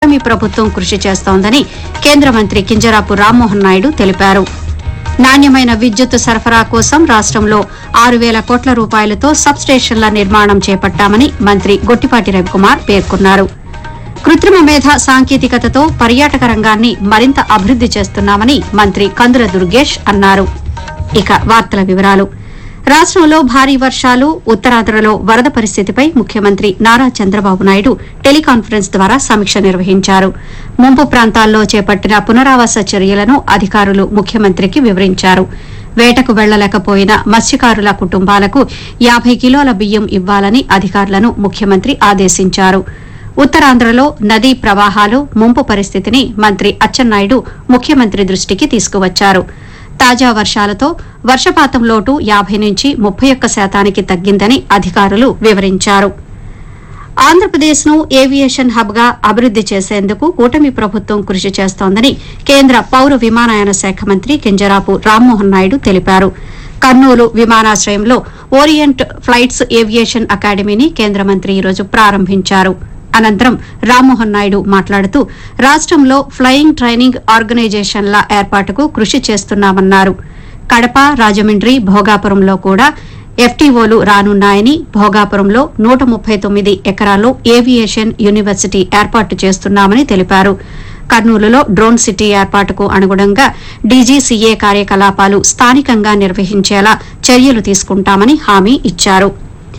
కూటమి ప్రభుత్వం కృషి చేస్తోందని కేంద్ర మంత్రి కింజరాపు రామ్మోహన్ నాయుడు తెలిపారు నాణ్యమైన విద్యుత్ సరఫరా కోసం రాష్టంలో ఆరు వేల కోట్ల రూపాయలతో సబ్ స్టేషన్ల నిర్మాణం చేపట్టామని మంత్రి గొట్టిపాటి రవికుమార్ పేర్కొన్నారు కృత్రిమ మేధ సాంకేతికతతో పర్యాటక రంగాన్ని మరింత అభివృద్ది చేస్తున్నామని మంత్రి కందుల దుర్గేష్ అన్నారు ఇక వార్తల వివరాలు రాష్టంలో భారీ వర్షాలు ఉత్తరాంధ్రలో వరద పరిస్థితిపై ముఖ్యమంత్రి నారా చంద్రబాబు నాయుడు టెలికాన్ఫరెన్స్ ద్వారా సమీక్ష నిర్వహించారు ముంపు ప్రాంతాల్లో చేపట్టిన పునరావాస చర్యలను అధికారులు ముఖ్యమంత్రికి వివరించారు వేటకు వెళ్లలేకపోయిన మత్స్యకారుల కుటుంబాలకు యాభై కిలోల బియ్యం ఇవ్వాలని అధికారులను ముఖ్యమంత్రి ఆదేశించారు ఉత్తరాంధ్రలో నదీ ప్రవాహాలు ముంపు పరిస్థితిని మంత్రి అచ్చెన్నాయుడు ముఖ్యమంత్రి దృష్టికి తీసుకువచ్చారు తాజా వర్షాలతో వర్షపాతం లోటు యాభై నుంచి ముప్పై ఒక్క శాతానికి తగ్గిందని అధికారులు వివరించారు ఆంధ్రప్రదేశ్ ను ఏవియేషన్ హబ్ గా అభివృద్ది చేసేందుకు కూటమి ప్రభుత్వం కృషి చేస్తోందని కేంద్ర పౌర విమానయాన శాఖ మంత్రి కింజరాపు రామ్మోహన్ నాయుడు తెలిపారు కర్నూలు విమానాశ్రయంలో ఓరియంట్ ఫ్లైట్స్ ఏవియేషన్ అకాడమీని కేంద్ర మంత్రి ఈరోజు ప్రారంభించారు అనంతరం రామ్మోహన్ నాయుడు మాట్లాడుతూ రాష్టంలో ఫ్లయింగ్ ట్రైనింగ్ ఆర్గనైజేషన్ల ఏర్పాటుకు కృషి చేస్తున్నామన్నారు కడప రాజమండ్రి భోగాపురంలో కూడా ఎఫ్టీఓలు రానున్నాయని భోగాపురంలో నూట ముప్పై తొమ్మిది ఎకరాల్లో ఏవియేషన్ యూనివర్సిటీ ఏర్పాటు చేస్తున్నామని తెలిపారు కర్నూలులో డ్రోన్ సిటీ ఏర్పాటుకు అనుగుణంగా డీజీసీఏ కార్యకలాపాలు స్థానికంగా నిర్వహించేలా చర్యలు తీసుకుంటామని హామీ ఇచ్చారు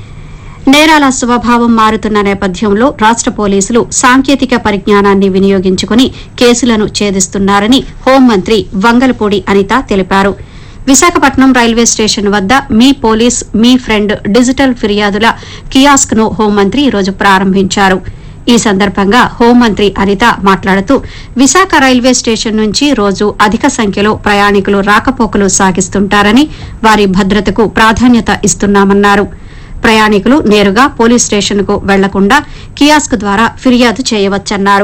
నేరాల స్వభావం మారుతున్న నేపథ్యంలో రాష్ట పోలీసులు సాంకేతిక పరిజ్ఞానాన్ని వినియోగించుకుని కేసులను ఛేదిస్తున్నారని హోంమంత్రి వంగలపూడి అనిత తెలిపారు విశాఖపట్నం రైల్వే స్టేషన్ వద్ద మీ పోలీస్ మీ ఫ్రెండ్ డిజిటల్ ఫిర్యాదుల కియాస్క్ ను హోంమంత్రి ఈరోజు ప్రారంభించారు ఈ సందర్భంగా హోంమంత్రి అనిత మాట్లాడుతూ విశాఖ రైల్వే స్టేషన్ నుంచి రోజు అధిక సంఖ్యలో ప్రయాణికులు రాకపోకలు సాగిస్తుంటారని వారి భద్రతకు ప్రాధాన్యత ఇస్తున్నామన్నారు ప్రయాణికులు నేరుగా పోలీస్ స్టేషన్కు వెళ్లకుండా కియాస్క్ ద్వారా ఫిర్యాదు చేయవచ్చన్నారు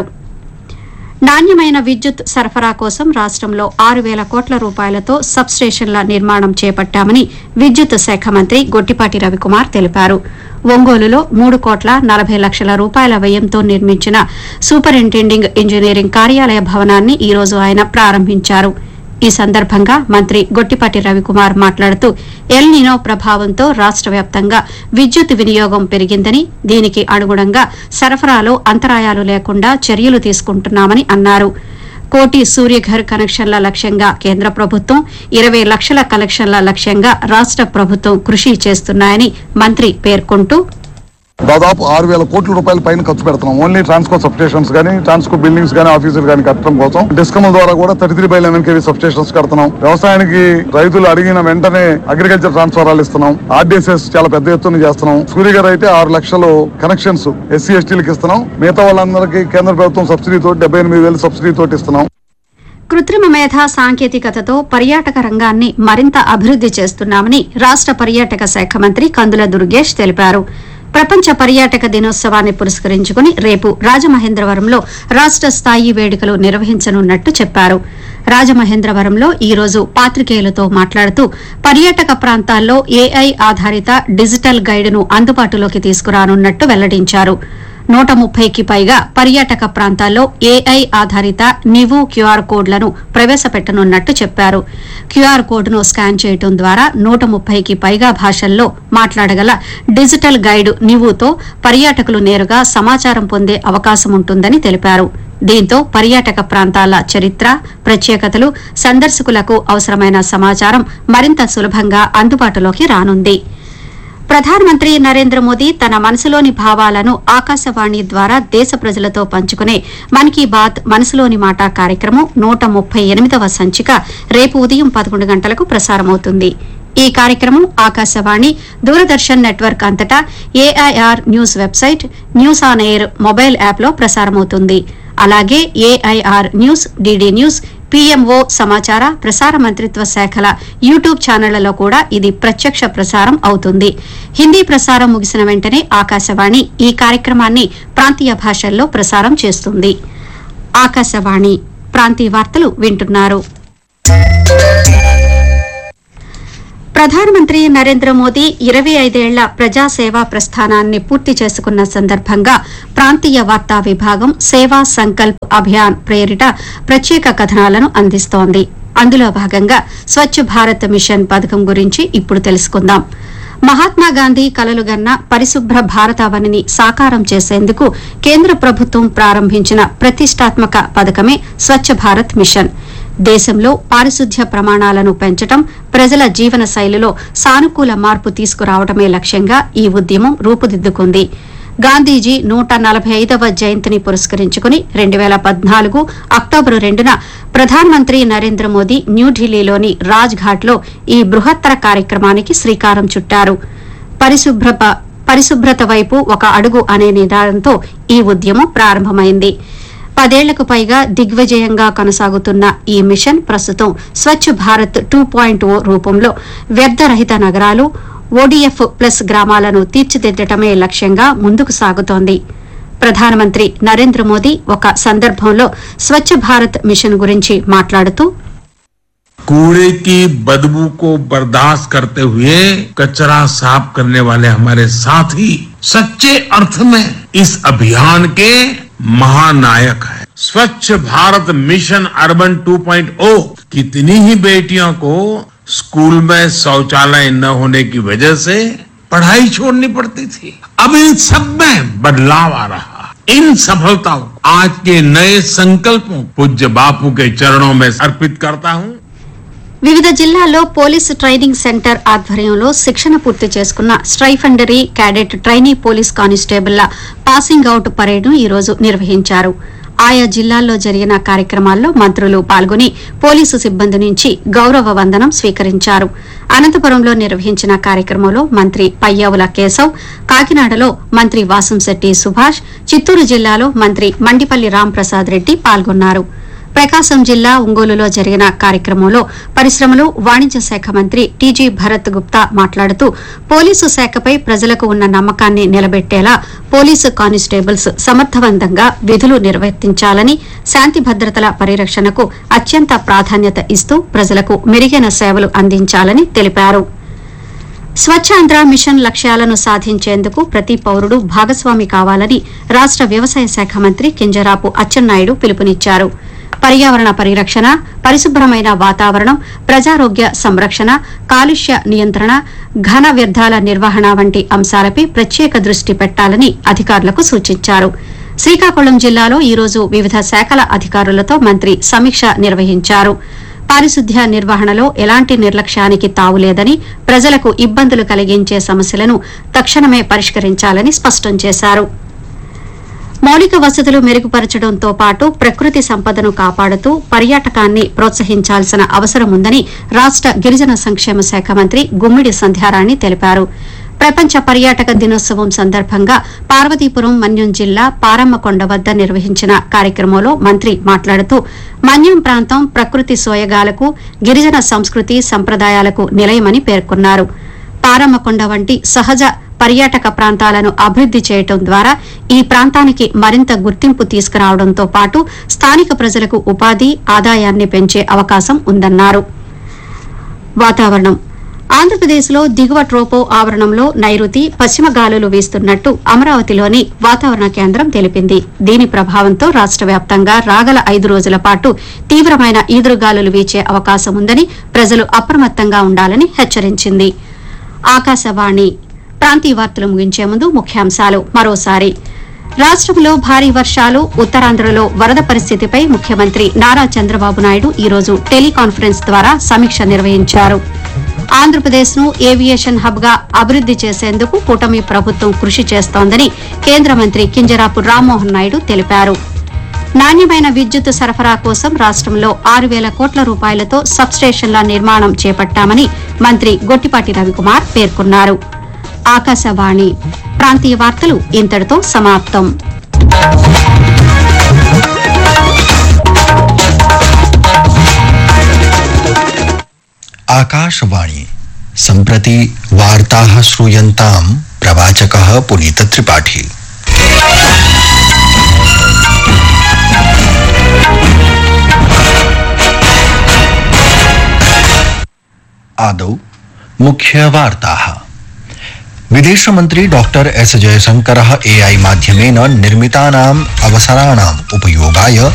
నాణ్యమైన విద్యుత్ సరఫరా కోసం రాష్టంలో ఆరు వేల కోట్ల రూపాయలతో సబ్ స్టేషన్ల నిర్మాణం చేపట్టామని విద్యుత్ శాఖ మంత్రి గొట్టిపాటి రవికుమార్ తెలిపారు ఒంగోలులో మూడు కోట్ల నలభై లక్షల రూపాయల వ్యయంతో నిర్మించిన సూపరింటెండింగ్ ఇంజనీరింగ్ కార్యాలయ భవనాన్ని ఈ రోజు ఆయన ప్రారంభించారు ఈ సందర్భంగా మంత్రి గొట్టిపాటి రవికుమార్ మాట్లాడుతూ ఎల్ నినో ప్రభావంతో రాష్ట వ్యాప్తంగా విద్యుత్ వినియోగం పెరిగిందని దీనికి అనుగుణంగా సరఫరాలో అంతరాయాలు లేకుండా చర్యలు తీసుకుంటున్నామని అన్నారు కోటి సూర్యఘర్ కనెక్షన్ల లక్ష్యంగా కేంద్ర ప్రభుత్వం ఇరవై లక్షల కనెక్షన్ల లక్ష్యంగా రాష్ట ప్రభుత్వం కృషి చేస్తున్నాయని మంత్రి పేర్కొంటూ దాదాపు ఆరు వేల కోట్ల రూపాయల పైన ఖర్చు పెడుతున్నాం ఓన్లీ ట్రాన్స్కో సబ్ స్టేషన్స్ కానీ ట్రాన్స్కో బిల్డింగ్స్ కానీ ఆఫీసులు కానీ కట్టడం కోసం డిస్కమ్ ద్వారా కూడా thirty three by eleven KV substations కడుతున్నాం వ్యవసాయానికి రైతులు అడిగిన వెంటనే అగ్రికల్చర్ ట్రాన్స్ఫరాలు ఇస్తున్నాం ఆర్డీఎస్ఎస్ చాలా పెద్ద ఎత్తున చేస్తున్నాం సూర్య గారు అయితే ఆరు లక్షలు కనెక్షన్స్ ఎస్సీ ఎస్టీలకు ఇస్తున్నాం మిగతా వాళ్ళందరికీ కేంద్ర ప్రభుత్వం సబ్సిడీ తోటి డెబ్బై ఎనిమిది వేలు సబ్సిడీ తోటి ఇస్తున్నాం కృత్రిమ మేధా సాంకేతికతతో పర్యాటక రంగాన్ని మరింత అభివృద్ది చేస్తున్నామని రాష్ట పర్యాటక శాఖ మంత్రి కందుల దుర్గేష్ తెలిపారు ప్రపంచ పర్యాటక దినోత్సవాన్ని పురస్కరించుకుని రేపు రాజమహేంద్రవరంలో రాష్ట స్థాయి వేడుకలు నిర్వహించనున్నట్టు చెప్పారు రాజమహేంద్రవరంలో ఈ రోజు పాత్రికేయులతో మాట్లాడుతూ పర్యాటక ప్రాంతాల్లో ఏఐ ఆధారిత డిజిటల్ గైడ్ను అందుబాటులోకి తీసుకురానున్నట్టు వెల్లడించారు నూట ముప్పైకి పైగా పర్యాటక ప్రాంతాల్లో ఏఐ ఆధారిత నివు క్యూఆర్ కోడ్లను ప్రవేశపెట్టనున్నట్టు చెప్పారు క్యూఆర్ కోడ్ను స్కాన్ చేయడం ద్వారా నూట ముప్పైకి పైగా భాషల్లో మాట్లాడగల డిజిటల్ గైడ్ నివుతో పర్యాటకులు నేరుగా సమాచారం పొందే అవకాశం ఉంటుందని తెలిపారు దీంతో పర్యాటక ప్రాంతాల చరిత్ర ప్రత్యేకతలు సందర్శకులకు అవసరమైన సమాచారం మరింత సులభంగా అందుబాటులోకి రానుంది ప్రధానమంత్రి నరేంద్ర మోదీ తన మనసులోని భావాలను ఆకాశవాణి ద్వారా దేశ ప్రజలతో పంచుకునే మన్ కీ బాత్ మనసులోని మాట కార్యక్రమం నూట ముప్పై ఎనిమిదవ సంచిక రేపు ఉదయం పదకొండు గంటలకు ప్రసారమవుతుంది ఈ కార్యక్రమం ఆకాశవాణి దూరదర్శన్ నెట్వర్క్ అంతటా AIR news website news on air mobile యాప్లో ప్రసారమవుతుంది అలాగే AIR news DD news PMO సమాచార ప్రసార మంత్రిత్వ శాఖల యూట్యూబ్ ఛానళ్లలో కూడా ఇది ప్రత్యక్ష ప్రసారం అవుతుంది హిందీ ప్రసారం ముగిసిన వెంటనే ఆకాశవాణి ఈ కార్యక్రమాన్ని ప్రాంతీయ భాషల్లో ప్రసారం చేస్తుంది ఆకాశవాణి ప్రాంతీయ వార్తలు వింటున్నారు ప్రధానమంత్రి నరేంద్ర మోదీ ఇరవై ఐదేళ్ల ప్రజాసేవా ప్రస్థానాన్ని పూర్తి చేసుకున్న సందర్భంగా ప్రాంతీయ వార్తా విభాగం సేవా సంకల్ప్ అభియాన్ ప్రేరిట ప్రత్యేక కథనాలను అందిస్తోంది అందులో భాగంగా స్వచ్ఛ భారత్ మిషన్ పథకం గురించి ఇప్పుడు తెలుసుకుందాం మహాత్మా గాంధీ కలలుగన్న పరిశుభ్ర భారతావనిని సాకారం చేసేందుకు కేంద్ర ప్రభుత్వం ప్రారంభించిన ప్రతిష్టాత్మక పథకమే స్వచ్ఛ భారత్ మిషన్ దేశంలో పారిశుధ్య ప్రమాణాలను పెంచడం ప్రజల జీవన శైలిలో సానుకూల మార్పు తీసుకురావడమే లక్ష్యంగా ఈ ఉద్యమం రూపుదిద్దుకుంది గాంధీజీ నూట నలభై ఐదవ జయంతిని పురస్కరించుకుని రెండు వేల పద్నాలుగు అక్టోబరు రెండున ప్రధానమంత్రి నరేంద్ర మోదీ న్యూఢిల్లీలోని రాజ్ ఘాట్లో ఈ బృహత్తర కార్యక్రమానికి శ్రీకారం చుట్టారు పరిశుభ్ర పరిశుభ్రత వైపు ఒక అడుగు అనే నినాదంతో ఈ ఉద్యమం ప్రారంభమైంది పదేళ్లకు పైగా దిగ్విజయంగా కొనసాగుతున్న ఈ మిషన్ ప్రస్తుతం Swachh Bharat two point O రూపంలో వ్యర్థరహిత నగరాలు ఓడీఎఫ్ ప్లస్ గ్రామాలను తీర్చిదిద్దటమే లక్ష్యంగా ముందుకు సాగుతోంది ప్రధానమంత్రి నరేంద్ర మోదీ ఒక సందర్భంలో స్వచ్ఛ భారత్ మిషన్ గురించి మాట్లాడుతూ कूड़े की बदबू को बर्दाश्त करते हुए कचरा साफ करने वाले हमारे साथी सच्चे अर्थ में इस अभियान के महानायक हैं स्वच्छ भारत मिशन अर्बन 2.0 कितनी ही बेटियों को स्कूल में शौचालय न होने की वजह से पढ़ाई छोड़नी पड़ती थी अब इन सब में बदलाव आ रहा है इन सफलताओं आज के नए संकल्पों पूज्य बापू के चरणों में अर्पित करता हूँ వివిధ జిల్లాల్లో పోలీసు ట్రైనింగ్ సెంటర్ ఆధ్వర్యంలో శిక్షణ పూర్తి చేసుకున్న స్ట్రైఫండరీ క్యాడెట్ ట్రైనీ పోలీస్ కానిస్టేబుల్ల పాసింగ్ అవుట్ పరేడ్ను ఈ రోజు నిర్వహించారు ఆయా జిల్లాల్లో జరిగిన కార్యక్రమాల్లో మంత్రులు పాల్గొని పోలీసు సిబ్బంది నుంచి గౌరవ వందనం స్వీకరించారు అనంతపురంలో నిర్వహించిన కార్యక్రమంలో మంత్రి పయ్యావుల కేశవ్ కాకినాడలో మంత్రి వాసంశెట్టి సుభాష్ చిత్తూరు జిల్లాలో మంత్రి మండిపల్లి రాంప్రసాద్ రెడ్డి పాల్గొన్నారు ప్రకాశం జిల్లా ఒంగోలులో జరిగిన కార్యక్రమంలో పరిశ్రమలు వాణిజ్య శాఖ మంత్రి టీజీ భరత్ గుప్తా మాట్లాడుతూ పోలీసు శాఖపై ప్రజలకు ఉన్న నమ్మకాన్ని నిలబెట్టేలా పోలీసు కానిస్టేబుల్స్ సమర్థవంతంగా విధులు నిర్వర్తించాలని శాంతి భద్రతల పరిరక్షణకు అత్యంత ప్రాధాన్యత ఇస్తూ ప్రజలకు మెరుగైన సేవలు అందించాలని తెలిపారు స్వచ్ఛాంధ్ర మిషన్ లక్ష్యాలను సాధించేందుకు ప్రతి పౌరుడు భాగస్వామి కావాలని రాష్ట వ్యవసాయ శాఖ మంత్రి కింజరాపు అచ్చెన్నాయుడు పిలుపునిచ్చారు పర్యావరణ పరిరక్షణ పరిశుభ్రమైన వాతావరణం ప్రజారోగ్య సంరక్షణ కాలుష్య నియంత్రణ ఘన వ్యర్థాల నిర్వహణ వంటి అంశాలపై ప్రత్యేక దృష్టి పెట్టాలని అధికారులకు సూచించారు శ్రీకాకుళం జిల్లాలో ఈరోజు వివిధ శాఖల అధికారులతో మంత్రి సమీక్ష నిర్వహించారు పారిశుద్ధ్య నిర్వహణలో ఎలాంటి నిర్లక్ష్యానికి తావులేదని ప్రజలకు ఇబ్బందులు కలిగించే సమస్యలను తక్షణమే పరిష్కరించాలని స్పష్టం చేశారు మౌలిక వసతులు మెరుగుపరచడంతో పాటు ప్రకృతి సంపదను కాపాడుతూ పర్యాటకాన్ని ప్రోత్సహించాల్సిన అవసరం ఉందని రాష్ట గిరిజన సంక్షేమ శాఖ మంత్రి గుమ్మిడి సంధ్యారాణి తెలిపారు ప్రపంచ పర్యాటక దినోత్సవం సందర్భంగా పార్వతీపురం మన్యం జిల్లా పారమ్మకొండ వద్ద నిర్వహించిన కార్యక్రమంలో మంత్రి మాట్లాడుతూ మన్యం ప్రాంతం ప్రకృతి సోయగాలకు గిరిజన సంస్కృతి సంప్రదాయాలకు నిలయమని పేర్కొన్నారు పారమ్మకొండ వంటి సహజ పర్యాటక ప్రాంతాలను అభివృద్ది చేయడం ద్వారా ఈ ప్రాంతానికి మరింత గుర్తింపు తీసుకురావడంతో పాటు స్థానిక ప్రజలకు ఉపాధి ఆదాయాన్ని పెంచే అవకాశం ఉందన్నారు వాతావరణం ఆంధ్రప్రదేశ్లో దిగువ ట్రోపో ఆవరణంలో నైరుతి పశ్చిమ గాలులు వీస్తున్నట్టు అమరావతిలోని వాతావరణ కేంద్రం తెలిపింది దీని ప్రభావంతో రాష్ట వ్యాప్తంగా రాగల ఐదు రోజుల పాటు తీవ్రమైన ఈదురుగాలులు వీచే అవకాశం ఉందని ప్రజలు అప్రమత్తంగా ఉండాలని హెచ్చరించింది ఆకాశవాణి ప్రాంతీయ వార్తలు ముగించే ముందు ముఖ్యాంశాలు మరోసారి రాష్ట్రంలో భారీ వర్షాలు ఉత్తరాంధ్రలో వరద పరిస్థితిపై ముఖ్యమంత్రి నారా చంద్రబాబు నాయుడు ఈరోజు టెలికాన్ఫరెన్స్ ద్వారా సమీక్ష నిర్వహించారు ఆంధ్రప్రదేశ్ ను ఏవియేషన్ హబ్ గా అభివృద్ది చేసేందుకు కూటమి ప్రభుత్వం కృషి చేస్తోందని కేంద్ర మంత్రి కింజరాపు రామ్మోహన్ నాయుడు తెలిపారు నాణ్యమైన విద్యుత్ సరఫరా కోసం రాష్ట్రంలో ఆరు వేల కోట్ల రూపాయలతో సబ్స్టేషన్ల నిర్మాణం చేపట్టామని మంత్రి గొట్టిపాటి రవికుమార్ పేర్కొన్నారు ఆకాశవాణి ప్రాంతీయ వార్తలు ఇంతటితో సమాప్తం आकाशवाणी सम्प्रति वार्ताः श्रूयन्ताम् प्रवाचकः पुनीतत्रिपाठी आदौ मुख्यवार्ताः विदेशमन्त्री डॉक्टर एस जयशंकरः एआई माध्यमेन निर्मितानाम् अवसराणाम् उपयोगाय